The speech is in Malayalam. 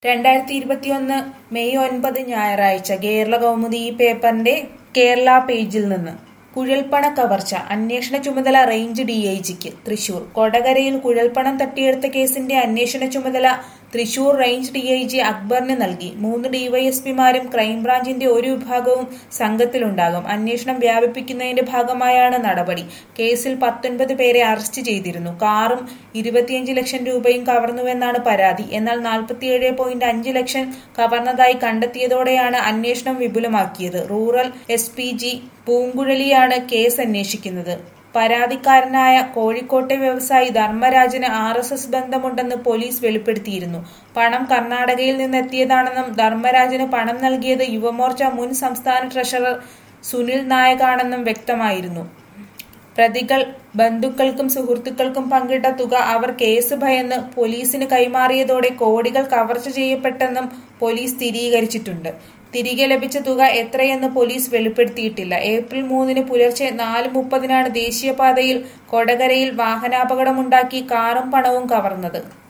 രണ്ടായിരത്തി ഇരുപത്തിയൊന്ന് മെയ് ഒൻപത് ഞായറാഴ്ച കേരള കൗമുദി ഈ പേപ്പറിന്റെ കേരള പേജിൽ നിന്ന് കുഴൽപ്പണ കവർച്ച അന്വേഷണ ചുമതല റേഞ്ച് ഡിഐജിക്ക് തൃശൂർ കൊടകരയിൽ കുഴൽപ്പണം തട്ടിയെടുത്ത കേസിന്റെ അന്വേഷണ ചുമതല തൃശൂർ റേഞ്ച് ഡിഐജി അക്ബറിന് നൽകി മൂന്ന് ഡിവൈഎസ്പിമാരും ക്രൈംബ്രാഞ്ചിന്റെ ഒരു വിഭാഗവും സംഘത്തിലുണ്ടാകും അന്വേഷണം വ്യാപിപ്പിക്കുന്നതിന്റെ ഭാഗമായാണ് നടപടി കേസിൽ പത്തൊൻപത് പേരെ അറസ്റ്റ് ചെയ്തിരുന്നു കാറും ഇരുപത്തിയഞ്ച് ലക്ഷം രൂപയും കവർന്നുവെന്നാണ് പരാതി എന്നാൽ നാൽപ്പത്തിയേഴ് പോയിന്റ് അഞ്ച് ലക്ഷം കവർന്നതായി കണ്ടെത്തിയതോടെയാണ് അന്വേഷണം വിപുലമാക്കിയത് റൂറൽ എസ് പി ജി പൂങ്കുഴലിയാണ് കേസ് അന്വേഷിക്കുന്നത് പരാതിക്കാരനായ കോഴിക്കോട്ടെ വ്യവസായി ധർമ്മരാജന് ആർ എസ് എസ് ബന്ധമുണ്ടെന്ന് പോലീസ് വെളിപ്പെടുത്തിയിരുന്നു പണം കർണാടകയിൽ നിന്നെത്തിയതാണെന്നും ധർമ്മരാജന് പണം നൽകിയത് യുവമോർച്ച മുൻ സംസ്ഥാന ട്രഷറർ സുനിൽ നായകാണെന്നും വ്യക്തമായിരുന്നു പ്രതികൾ ബന്ധുക്കൾക്കും സുഹൃത്തുക്കൾക്കും പങ്കിട്ട തുക അവർ കേസ് ഭയന്ന് പോലീസിന് കൈമാറിയതോടെ കോടികൾ കവർച്ച ചെയ്യപ്പെട്ടെന്നും പോലീസ് സ്ഥിരീകരിച്ചിട്ടുണ്ട് തിരികെ ലഭിച്ച തുക എത്രയെന്ന് പോലീസ് വെളിപ്പെടുത്തിയിട്ടില്ല ഏപ്രിൽ മൂന്നിന് പുലർച്ചെ നാല് മുപ്പതിനാണ് ദേശീയപാതയിൽ കൊടകരയിൽ വാഹനാപകടമുണ്ടാക്കി കാറും പണവും കവർന്നത്